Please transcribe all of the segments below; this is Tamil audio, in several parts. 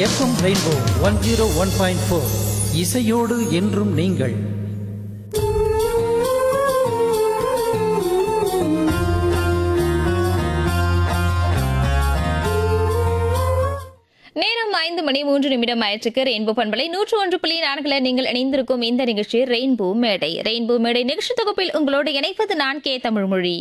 FM rainbow one zero one point four இசையோடு என்றும் நீங்கள் நேரம் ஐந்து மணி மூன்று நிமிடம் ஆயிற்றுக்கு ரெயின்போ பண்பலை நூற்று ஒன்று புள்ளி நான்குல நீங்கள் இணைந்திருக்கும் இந்த நிகழ்ச்சி ரெயின்போ மேடை ரெயின்போ மேடை நிகழ்ச்சி தொகுப்பில் உங்களோடு இணைப்பது நான் கே தமிழ்மொழி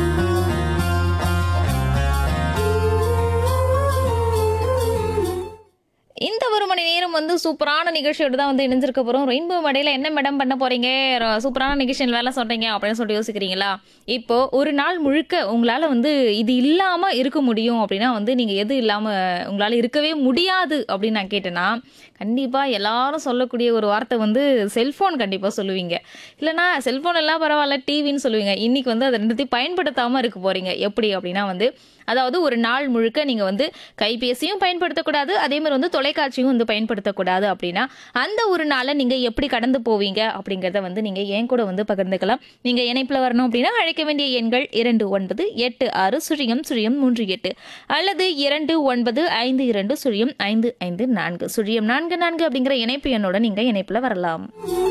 இந்த ஒரு மணி நேரம் வந்து சூப்பரான நிகழ்ச்சியோடு தான் வந்து இணைஞ்சிருக்க போகிறோம் ரெயின்போ மடையில் என்ன மேடம் பண்ண போறீங்க ர- சூப்பரான நிகழ்ச்சியில் வேலை சொல்கிறீங்க அப்படின்னு சொல்லிட்டு யோசிக்கிறீங்களா இப்போ ஒரு நாள் முழுக்க உங்களால் வந்து இது இல்லாமல் இருக்க முடியும் அப்படின்னா வந்து நீங்கள் எது இல்லாமல் உங்களால் இருக்கவே முடியாது அப்படின்னு நான் கேட்டேன்னா கண்டிப்பாக எல்லாரும் சொல்லக்கூடிய ஒரு வார்த்தை வந்து செல்ஃபோன் கண்டிப்பாக சொல்லுவீங்க இல்லைனா செல்ஃபோன் எல்லாம் பரவாயில்ல டிவின்னு சொல்லுவீங்க இன்னைக்கு வந்து அதை ரெண்டுத்தையும் பயன்படுத்தாமல் இருக்க போகிறீங்க எப்படி அப்படின்னா வந்து அதாவது ஒரு நாள் முழுக்க நீங்கள் வந்து கைபேசியும் பயன்படுத்தக்கூடாது அதே மாதிரி வந்து தொலைக்காட்சியும் வந்து பயன்படுத்தக்கூடாது அப்படின்னா அந்த ஒரு நாளை நீங்கள் எப்படி கடந்து போவீங்க அப்படிங்கிறத வந்து நீங்கள் என் கூட வந்து பகிர்ந்துக்கலாம் நீங்கள் இணைப்பில் வரணும் அப்படின்னா அழைக்க வேண்டிய எண்கள் இரண்டு ஒன்பது எட்டு ஆறு சுழியம் சுழியம் மூன்று எட்டு அல்லது இரண்டு ஒன்பது ஐந்து இரண்டு சுழியம் ஐந்து ஐந்து நான்கு சுழியம் நான்கு நான்கு அப்படிங்கிற இணைப்பு எண்ணோட நீங்கள் இணைப்பில் வரலாம்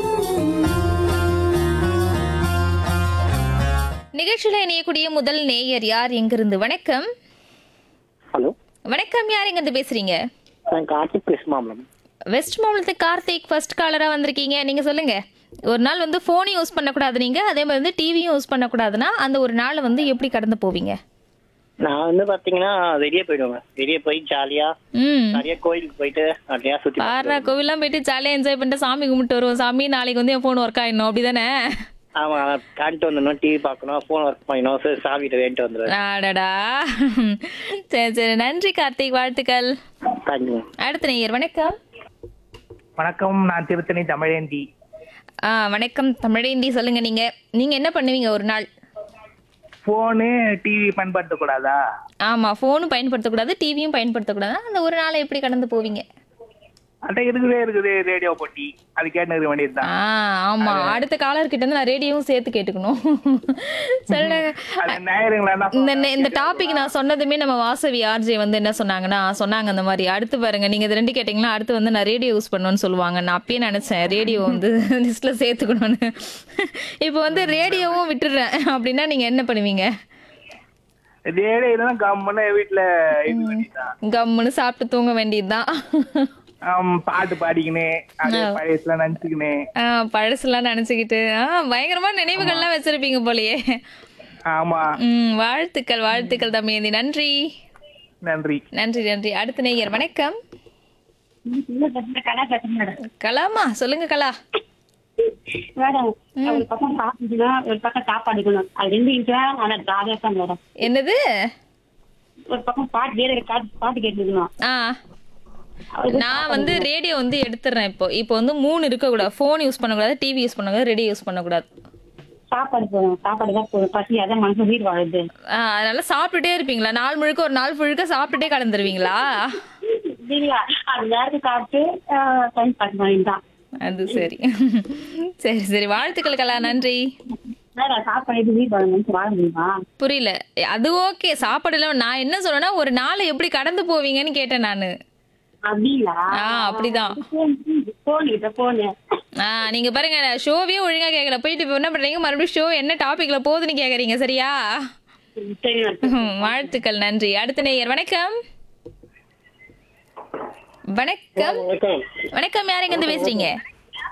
நிகழ்ச்சியில் இணையக்கூடிய முதல் நேயர் யார் எங்கிருந்து வணக்கம் ஹலோ வணக்கம் யார் எங்கிருந்து பேசுறீங்க நான் கார்த்திக் பேசுமா மேடம் வெஸ்ட் மாவட்டத்துக்கு கார்த்திக் ஃபர்ஸ்ட் காலராக வந்திருக்கீங்க நீங்கள் சொல்லுங்க ஒரு நாள் வந்து ஃபோன் யூஸ் பண்ணக்கூடாது நீங்கள் அதே மாதிரி வந்து டிவியும் யூஸ் பண்ணக்கூடாதுன்னா அந்த ஒரு நாளை வந்து எப்படி கடந்து போவீங்க நான் வந்து பாத்தீங்கன்னா வெளியே போயிடுவேன் வெளியே போய் ஜாலியா ம் நிறைய கோயிலுக்கு போயிட்டு நிறையா சுத்தி பாரு கோவிலாம் போயிட்டு ஜாலியாக என்ஜாய் பண்ணிட்டு சாமி கும்பிட்டு வருவோம் சாமி நாளைக்கு வந்து என் ஃபோன் ஒர்க் ஆயிடணும் அப்படிதானே ஆமா காண்ட்டு வந்துடணும் டிவி பார்க்கணும் ஃபோன் ஒர்க் பண்ணணும் சரி சாவிட்டு வேண்டிட்டு வந்துடுவேன் ஆடடா சரி சரி நன்றி கார்த்திக் வாழ்த்துக்கள் தேங்க்யூ அடுத்த நேயர் வணக்கம் வணக்கம் நான் திருத்தணி தமிழேந்தி ஆ வணக்கம் தமிழேந்தி சொல்லுங்க நீங்க நீங்க என்ன பண்ணுவீங்க ஒரு நாள் போனு டிவி பயன்படுத்தக்கூடாதா ஆமா ஃபோனும் பயன்படுத்தக்கூடாது டிவியும் பயன்படுத்தக்கூடாது அந்த ஒரு நாளை எப்படி கடந்து போவீங்க அட்ட இருக்குதே இருக்குது ரேடியோ போட்டி அது கேட்டு இருக்க வேண்டியதுதான் ஆ ஆமா அடுத்த காலர் கிட்ட இருந்து நான் ரேடியோவும் சேர்த்து கேட்டுக்கணும் சொல்லுங்க அது நேயருங்களா என்ன இந்த நெ- இந்த டாபிக் நான் சொன்னதுமே நம்ம வாசவி ஆர்ஜே வந்து என்ன சொன்னாங்கன்னா சொன்னாங்க அந்த மாதிரி அடுத்து பாருங்க நீங்க இது ரெண்டு கேட்டீங்களா அடுத்து வந்து நான் ரேடியோ யூஸ் பண்ணணும்னு சொல்லுவாங்க நான் அப்பயே நினைச்சேன் ரேடியோ வந்து லிஸ்ட்ல சேர்த்துக்கணும்னு இப்போ வந்து ரேடியோவும் விட்டுடுறேன் அப்படின்னா நீங்க என்ன பண்ணுவீங்க ரேடியோ தான் கம்முன்னு வீட்டுல இது வேண்டியதுதான் கம்முன்னு சாப்பிட்டு தூங்க வேண்டியதுதான் ஆம், பாட்டு பாடிக்கினே அது பழையசுலாம் நினைச்சுக்கினே ஆ, பழசுலாம் நினைச்சுக்கிட்டு ஆ பயங்கரமா நினைவுகள்லாம் வச்சிருப்பீங்க போலயே ஆமா ம் வாழ்த்துக்கள் வாழ்த்துக்கள் தம்பியந்தி நன்றி நன்றி நன்றி நன்றி அடுத்த நேயர் வணக்கம் கலா பேசுறேன் மேடம் கலாமா சொல்லுங்க கலா மேடம் ஒரு பக்கம் சாப்பிட்டுனா ஒரு பக்கம் சாப்பாடு இருக்கணும் அது ரெண்டு நிமிஷம் ஆனா ஜாலியா தான் மேடம் என்னது ஒரு பக்கம் பாட்டு வேற பாட்டு பாட்டு கேட்டுக்கணும் ஆ நான் வந்து ரேடியோ வந்து எடுத்துடுறேன் இப்போ இப்போ வந்து மூணு இருக்கக்கூடாது ஃபோன் யூஸ் பண்ணக்கூடாது டிவி யூஸ் பண்ணக்கூடாது ரேடியோ யூஸ் பண்ணக்கூடாது சாப்பாடு போதும் சாப்பாடு தான் போதும் பசி அதான் மனசு உயிர் வாழுது ஆ, அதனால சாப்பிட்டுட்டே இருப்பீங்களா நாள் முழுக்க ஒரு நாள் முழுக்க சாப்பிட்டுட்டே கலந்துருவீங்களா இல்லையா அது நேரத்துக்கு சாப்பிட்டு டைம் பாஸ் பண்ணிட்டான் அது சரி சரி சரி வாழ்த்துக்கள் கலா நன்றி வேற சாப்பாடு எது உயிர் வாழ மனசு வாழ முடியுமா புரியல அது ஓகே சாப்பாடுல நான் என்ன சொல்றேன்னா ஒரு நாளை எப்படி கடந்து போவீங்கன்னு கேட்டேன் நானு அப்படிங்களா ஆ அப்படிதான் போன் கிட்ட போனு ஆ நீங்க பாருங்க ஷோவே ஒழுங்கா கேட்கல போயிட்டு இப்போ என்ன பண்றீங்க மறுபடியும் ஷோ என்ன டாபிக்ல போகுதுன்னு கேக்குறீங்க சரியா சரி மேடம் ம், வாழ்த்துக்கள் நன்றி அடுத்த நேயர் வணக்கம் வணக்கம் வணக்கம் வணக்கம் யார் எங்க இருந்து பேசுறீங்க